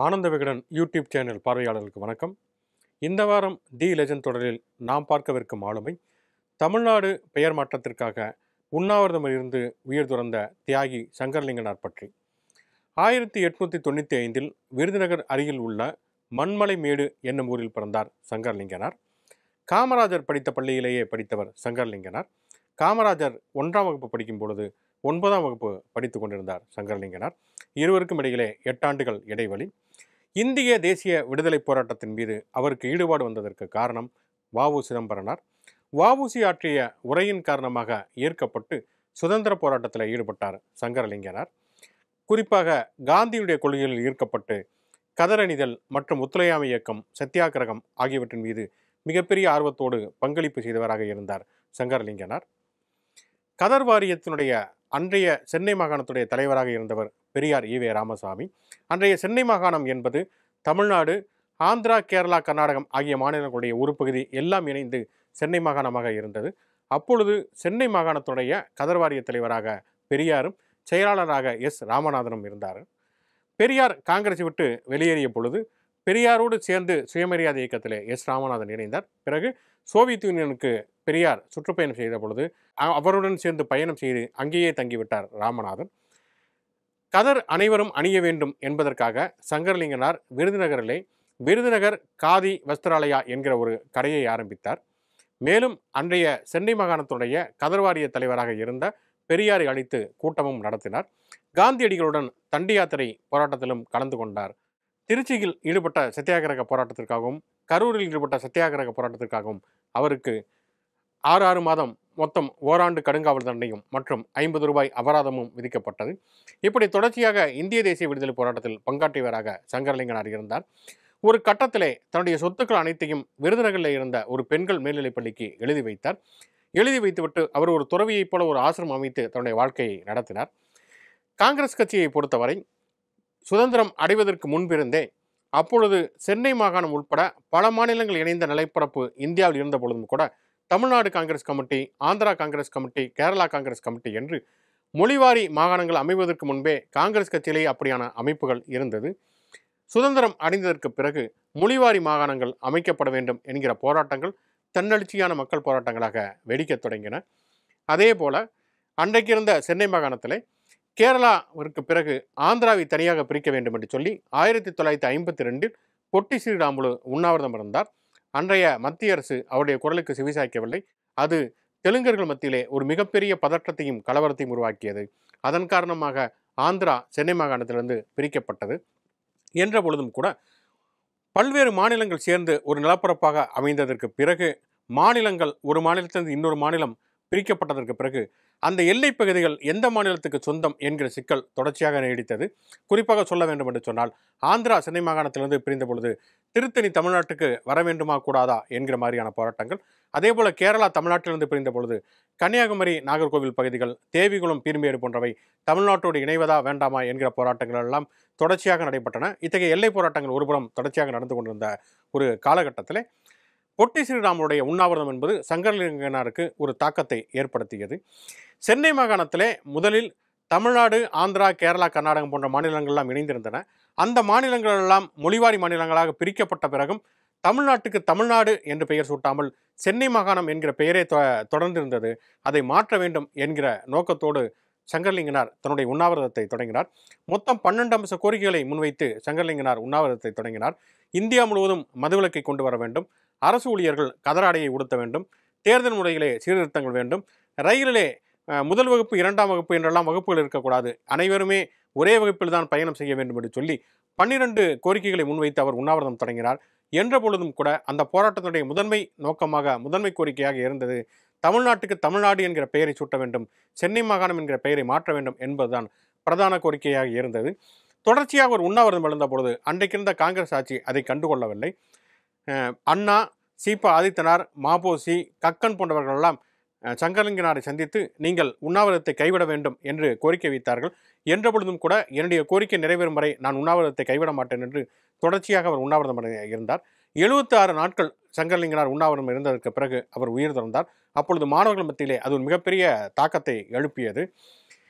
ஆனந்த Vikatan YouTube channel பார்வையாளர்களுக்கு வணக்கம் இந்த வாரம் தி லெஜண்ட் தொடரில் நாம் பார்க்கவிருக்கும் ஆளுமை தமிழ்நாடு பெயர் மாற்றத்திற்காக உண்ணாவிரதம் இருந்து உயிர் துறந்த தியாகி சங்கர்லிங்கனார் பற்றி ஆயிரத்தி எட்நூற்றி தொண்ணூற்றி ஐந்தில் விருதுநகர் அருகில் உள்ள மண்மலை மேடு என்னும் ஊரில் பிறந்தார் சங்கர்லிங்கனார் காமராஜர் படித்த பள்ளியிலேயே படித்தவர் சங்கர்லிங்கனார் காமராஜர் ஒன்றாம் வகுப்பு படிக்கும் பொழுது ஒன்பதாம் வகுப்பு படித்து கொண்டிருந்தார் சங்கரலிங்கனார் இருவருக்கும் இடையிலே எட்டாண்டுகள் இடைவெளி இந்திய தேசிய விடுதலை போராட்டத்தின் மீது அவருக்கு ஈடுபாடு வந்ததற்கு காரணம் வாவு சிதம்பரனார் வாவுசி ஆற்றிய உரையின் காரணமாக ஈர்க்கப்பட்டு சுதந்திர போராட்டத்தில் ஈடுபட்டார் சங்கரலிங்கனார் குறிப்பாக காந்தியுடைய கொள்கைகளில் ஈர்க்கப்பட்டு கதரணிதல் மற்றும் ஒத்துழையாமை இயக்கம் சத்தியாகிரகம் ஆகியவற்றின் மீது மிகப்பெரிய ஆர்வத்தோடு பங்களிப்பு செய்தவராக இருந்தார் சங்கரலிங்கனார் கதர் வாரியத்தினுடைய அன்றைய சென்னை மாகாணத்துடைய தலைவராக இருந்தவர் பெரியார் ஈவே ராமசாமி அன்றைய சென்னை மாகாணம் என்பது தமிழ்நாடு ஆந்திரா கேரளா கர்நாடகம் ஆகிய மாநிலங்களுடைய ஒரு பகுதி எல்லாம் இணைந்து சென்னை மாகாணமாக இருந்தது அப்பொழுது சென்னை மாகாணத்துடைய கதர் வாரிய தலைவராக பெரியாரும் செயலாளராக எஸ் ராமநாதனும் இருந்தார் பெரியார் காங்கிரஸை விட்டு வெளியேறிய பொழுது பெரியாரோடு சேர்ந்து சுயமரியாதை இயக்கத்திலே எஸ் ராமநாதன் இணைந்தார் பிறகு சோவியத் யூனியனுக்கு பெரியார் சுற்றுப்பயணம் செய்த பொழுது அ- அவருடன் சேர்ந்து பயணம் செய்து அங்கேயே தங்கிவிட்டார் ராமநாதன் கதர் அனைவரும் அணிய வேண்டும் என்பதற்காக சங்கரலிங்கனார் விருதுநகரிலே விருதுநகர் காதி வஸ்திராலயா என்கிற ஒரு கடையை ஆரம்பித்தார் மேலும் அன்றைய சென்னை மாகாணத்துடைய கதர் வாரிய தலைவராக இருந்த பெரியாரை அழைத்து கூட்டமும் நடத்தினார் காந்தியடிகளுடன் தண்டி யாத்திரை போராட்டத்திலும் கலந்து கொண்டார் திருச்சியில் ஈடுபட்ட சத்தியாகிரக போராட்டத்திற்காகவும் கரூரில் ஈடுபட்ட சத்தியாகிரக போராட்டத்திற்காகவும் அவருக்கு ஆறு ஆறு மாதம் மொத்தம் ஓராண்டு கடுங்காவல் தண்டனையும் மற்றும் ஐம்பது ரூபாய் அபராதமும் விதிக்கப்பட்டது இப்படி தொடர்ச்சியாக இந்திய தேசிய விடுதலை போராட்டத்தில் பங்காற்றியவராக சங்கரலிங்கனார் இருந்தார் ஒரு கட்டத்திலே தன்னுடைய சொத்துக்கள் அனைத்தையும் விருதுநகரில் இருந்த ஒரு பெண்கள் மேல்நிலைப் பள்ளிக்கு எழுதி வைத்தார் எழுதி வைத்துவிட்டு அவர் ஒரு துறவியைப் போல ஒரு ஆசிரமம் அமைத்து தன்னுடைய வாழ்க்கையை நடத்தினார் காங்கிரஸ் கட்சியை பொறுத்தவரை சுதந்திரம் அடைவதற்கு முன்பிருந்தே அப்பொழுது சென்னை மாகாணம் உட்பட பல மாநிலங்கள் இணைந்த நிலைப்பரப்பு இந்தியாவில் இருந்த பொழுதும் கூட Tamil Nadu Congress committee Andhra Congress committee Kerala Congress committee என்று மொழிவாரி மாகாணங்கள் அமைவதற்கு முன்பே காங்கிரஸ் கட்சியிலே அப்படியான அமைப்புகள் இருந்தது சுதந்திரம் அடைந்ததற்கு பிறகு மொழிவாரி மாகாணங்கள் அமைக்கப்பட வேண்டும் என்கிற போராட்டங்கள் தன்னெழுச்சியான மக்கள் போராட்டங்களாக வெடிக்கத் தொடங்கின அதே போல அன்றைக்கு இருந்த சென்னை மாகாணத்திலே கேரளாவிற்கு பிறகு ஆந்திராவை தனியாக பிரிக்க வேண்டும் என்று சொல்லி ஆயிரத்தி தொள்ளாயிரத்தி ஐம்பத்தி ரெண்டில் பொட்டி ஸ்ரீராமுலு உண்ணாவிரதம் இருந்தார் அன்றைய மத்திய அரசு அவருடைய குரலுக்கு செவிசாய்க்கவில்லை அது தெலுங்கர்கள் மத்தியிலே ஒரு மிகப்பெரிய பதற்றத்தையும் கலவரத்தையும் உருவாக்கியது அதன் காரணமாக ஆந்திரா சென்னை மாகாணத்திலிருந்து பிரிக்கப்பட்டது என்ற பொழுதும் கூட பல்வேறு மாநிலங்கள் சேர்ந்து ஒரு நிலப்பரப்பாக அமைந்ததற்கு பிறகு மாநிலங்கள் ஒரு மாநிலத்திலிருந்து இன்னொரு மாநிலம் பிரிக்கப்பட்டதற்கு பிறகு அந்த எல்லைப் பகுதிகள் எந்த மாநிலத்துக்கு சொந்தம் என்கிற சிக்கல் தொடர்ச்சியாக நீடித்தது குறிப்பாக சொல்ல வேண்டும் என்று சொன்னால் ஆந்திரா சென்னை மாகாணத்திலிருந்து பிரிந்த பொழுது திருத்தணி தமிழ்நாட்டுக்கு வர வேண்டுமா கூடாதா என்கிற மாதிரியான போராட்டங்கள் அதே போல கேரளா தமிழ்நாட்டிலிருந்து பிரிந்த பொழுது கன்னியாகுமரி நாகர்கோவில் பகுதிகள் தேவிகுளம் பீர்மேடு போன்றவை தமிழ்நாட்டோடு இணைவதா வேண்டாமா என்கிற போராட்டங்கள் எல்லாம் தொடர்ச்சியாக நடைபெற்றன இத்தகைய எல்லை போராட்டங்கள் ஒருபுறம் தொடர்ச்சியாக நடந்து கொண்டிருந்த ஒரு காலகட்டத்தில் பொட்டி ஸ்ரீராமனுடைய உண்ணாவிரதம் என்பது சங்கரலிங்கனாருக்கு ஒரு தாக்கத்தை ஏற்படுத்தியது சென்னை மாகாணத்திலே முதலில் தமிழ்நாடு ஆந்திரா கேரளா கர்நாடகம் போன்ற மாநிலங்கள்லாம் இணைந்திருந்தன அந்த மாநிலங்கள் எல்லாம் மொழிவாரி மாநிலங்களாக பிரிக்கப்பட்ட பிறகும் தமிழ்நாட்டுக்கு தமிழ்நாடு என்று பெயர் சூட்டாமல் சென்னை மாகாணம் என்கிற பெயரே தொ தொடர்ந்திருந்தது அதை மாற்ற வேண்டும் என்கிற நோக்கத்தோடு சங்கரலிங்கனார் தன்னுடைய உண்ணாவிரதத்தை தொடங்கினார் மொத்தம் பன்னெண்டு அம்ச கோரிக்கைகளை முன்வைத்து சங்கரலிங்கனார் உண்ணாவிரதத்தை தொடங்கினார் இந்தியா முழுவதும் மதுவிலக்கை கொண்டு வர வேண்டும் அரசு ஊழியர்கள் கதராடையை உடுத்த வேண்டும் தேர்தல் முறையிலே சீர்திருத்தங்கள் வேண்டும் ரயிலிலே அஹ், முதல் வகுப்பு இரண்டாம் வகுப்பு என்றெல்லாம் வகுப்புகள் இருக்கக்கூடாது அனைவருமே ஒரே வகுப்பில் தான் பயணம் செய்ய வேண்டும் என்று சொல்லி பன்னிரண்டு கோரிக்கைகளை முன்வைத்து அவர் உண்ணாவிரதம் தொடங்கினார் என்ற பொழுதும் கூட அந்த போராட்டத்தினுடைய முதன்மை நோக்கமாக முதன்மை கோரிக்கையாக இருந்தது தமிழ்நாட்டுக்கு தமிழ்நாடு என்கிற பெயரை சூட்ட வேண்டும் சென்னை மாகாணம் என்கிற பெயரை மாற்ற வேண்டும் என்பதுதான் பிரதான கோரிக்கையாக இருந்தது தொடர்ச்சியாக ஒரு உண்ணாவிரதம் எழுந்த பொழுது அன்றைக்கு இருந்த காங்கிரஸ் ஆட்சி அதை கண்டுகொள்ளவில்லை அஹ், அண்ணா சீபா ஆதித்தனார் மாபோசி கக்கன் போன்றவர்களெல்லாம் அஹ், சங்கரலிங்கனாரை சந்தித்து நீங்கள் உண்ணாவிரதத்தை கைவிட வேண்டும் என்று கோரிக்கை வைத்தார்கள் என்ற பொழுதும் கூட என்னுடைய கோரிக்கை நிறைவேறும் வரை நான் உண்ணாவிரதத்தை கைவிட மாட்டேன் என்று தொடர்ச்சியாக அவர் உண்ணாவிரதம் அடைய- இருந்தார் எழுபத்தி ஆறு நாட்கள் சங்கரலிங்கனார் உண்ணாவிரதம் இருந்ததற்கு பிறகு அவர் உயிர் திறந்தார் அப்பொழுது மாணவர்கள் மத்தியிலே அது ஒரு மிகப்பெரிய தாக்கத்தை எழுப்பியது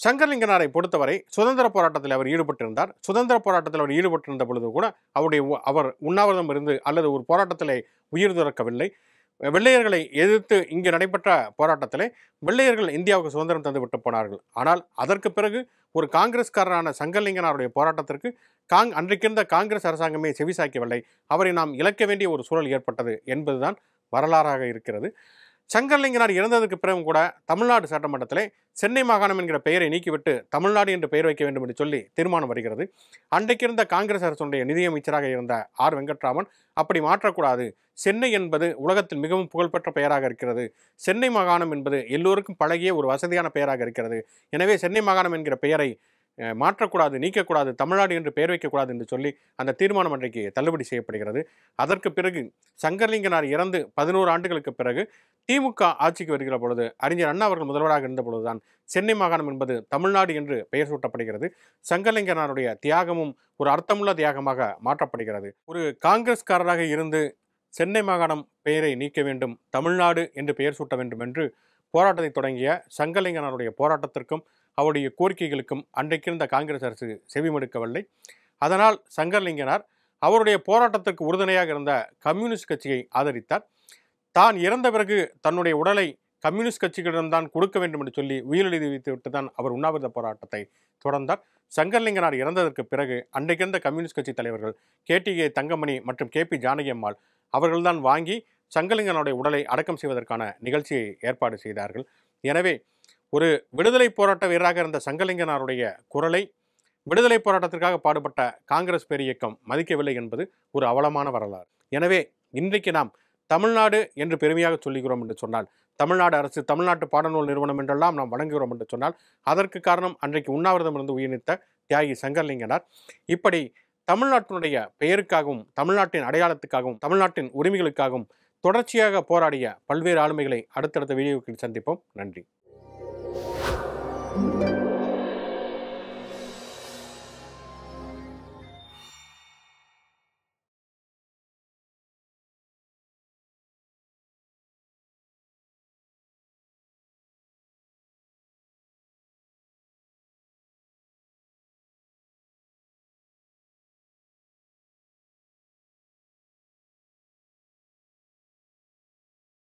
சங்கர்லிங்கனாரை பொறுத்தவரை சுதந்திர போராட்டத்தில் அவர் ஈடுபட்டிருந்தார் சுதந்திர போராட்டத்தில் அவர் ஈடுபட்டிருந்த பொழுது கூட அவருடைய உ- அவர் உண்ணாவிரதம் இருந்து அல்லது ஒரு போராட்டத்திலே உயிர் துறக்கவில்லை வெள்ளையர்களை எதிர்த்து இங்கு நடைபெற்ற போராட்டத்திலே வெள்ளையர்கள் இந்தியாவுக்கு சுதந்திரம் தந்து விட்டு போனார்கள் ஆனால் அதற்கு பிறகு ஒரு காங்கிரஸ்காரரான சங்கர்லிங்கனாருடைய போராட்டத்திற்கு காங் அன்றைக்கிருந்த காங்கிரஸ் அரசாங்கமே செவிசாய்க்கவில்லை அவரை நாம் இழக்க வேண்டிய ஒரு சூழல் ஏற்பட்டது என்பதுதான் வரலாறாக இருக்கிறது சங்கர்லிங்கனார் இறந்ததற்கு பிறகும் கூட தமிழ்நாடு சட்டமன்றத்திலே சென்னை மாகாணம் என்கிற பெயரை நீக்கிவிட்டு தமிழ்நாடு என்று பெயர் வைக்க வேண்டும் என்று சொல்லி தீர்மானம் வருகிறது அன்றைக்கிருந்த காங்கிரஸ் அரசுடைய நிதியமைச்சராக இருந்த ஆர் வெங்கட்ராமன் அப்படி மாற்றக்கூடாது சென்னை என்பது உலகத்தில் மிகவும் புகழ்பெற்ற பெயராக இருக்கிறது சென்னை மாகாணம் என்பது எல்லோருக்கும் பழகிய ஒரு வசதியான பெயராக இருக்கிறது எனவே சென்னை மாகாணம் என்கிற பெயரை அஹ், மாற்றக்கூடாது நீக்கக்கூடாது தமிழ்நாடு என்று பெயர் வைக்கக்கூடாது என்று சொல்லி அந்த தீர்மானம் அன்றைக்கு தள்ளுபடி செய்யப்படுகிறது அதற்கு பிறகு சங்கர்லிங்கனார் இறந்து பதினோரு ஆண்டுகளுக்கு பிறகு திமுக ஆட்சிக்கு வருகிற பொழுது அறிஞர் அண்ணா அவர்கள் முதல்வராக இருந்த பொழுதுதான் சென்னை மாகாணம் என்பது தமிழ்நாடு என்று பெயர் சூட்டப்படுகிறது சங்கர்லிங்கனாருடைய தியாகமும் ஒரு அர்த்தமுள்ள தியாகமாக மாற்றப்படுகிறது ஒரு காங்கிரஸ்காரராக இருந்து சென்னை மாகாணம் பெயரை நீக்க வேண்டும் தமிழ்நாடு என்று பெயர் சூட்ட வேண்டும் என்று போராட்டத்தை தொடங்கிய சங்கலிங்கனாருடைய போராட்டத்திற்கும் அவருடைய கோரிக்கைகளுக்கும் அன்றைக்கிருந்த காங்கிரஸ் அரசு செவிமடுக்கவில்லை அதனால் சங்கர்லிங்கனார் அவருடைய போராட்டத்திற்கு உறுதுணையாக இருந்த கம்யூனிஸ்ட் கட்சியை ஆதரித்தார் தான் இறந்த பிறகு தன்னுடைய உடலை கம்யூனிஸ்ட் கட்சிகளிடம்தான் கொடுக்க வேண்டும் என்று சொல்லி உயிரெழுதி வைத்துவிட்டு தான் அவர் உண்ணாவிரத போராட்டத்தை தொடர்ந்தார் சங்கர்லிங்கனார் இறந்ததற்கு பிறகு அன்றைக்கிருந்த கம்யூனிஸ்ட் கட்சி தலைவர்கள் கேடிஏ தங்கமணி மற்றும் கே பி ஜானகி அம்மாள் அவர்கள்தான் வாங்கி சங்கலிங்கனுடைய உடலை அடக்கம் செய்வதற்கான நிகழ்ச்சியை ஏற்பாடு செய்தார்கள் எனவே ஒரு விடுதலை போராட்ட வீரராக இருந்த சங்கலிங்கனாருடைய குரலை விடுதலை போராட்டத்திற்காக பாடுபட்ட காங்கிரஸ் பேரியக்கம் மதிக்கவில்லை என்பது ஒரு அவலமான வரலாறு எனவே இன்றைக்கு நாம் தமிழ்நாடு என்று பெருமையாக சொல்லுகிறோம் என்று சொன்னால் தமிழ்நாடு அரசு தமிழ்நாட்டு பாடநூல் நிறுவனம் என்றெல்லாம் நாம் வழங்குகிறோம் என்று சொன்னால் அதற்கு காரணம் அன்றைக்கு உண்ணாவிரதம் இருந்து உயிர்நீத்த தியாகி சங்கர்லிங்கனார் இப்படி தமிழ்நாட்டினுடைய பெயருக்காகவும் தமிழ்நாட்டின் அடையாளத்துக்காகவும் தமிழ்நாட்டின் உரிமைகளுக்காகவும் தொடர்ச்சியாக போராடிய பல்வேறு ஆளுமைகளை அடுத்தடுத்த வீடியோக்களில் சந்திப்போம் நன்றி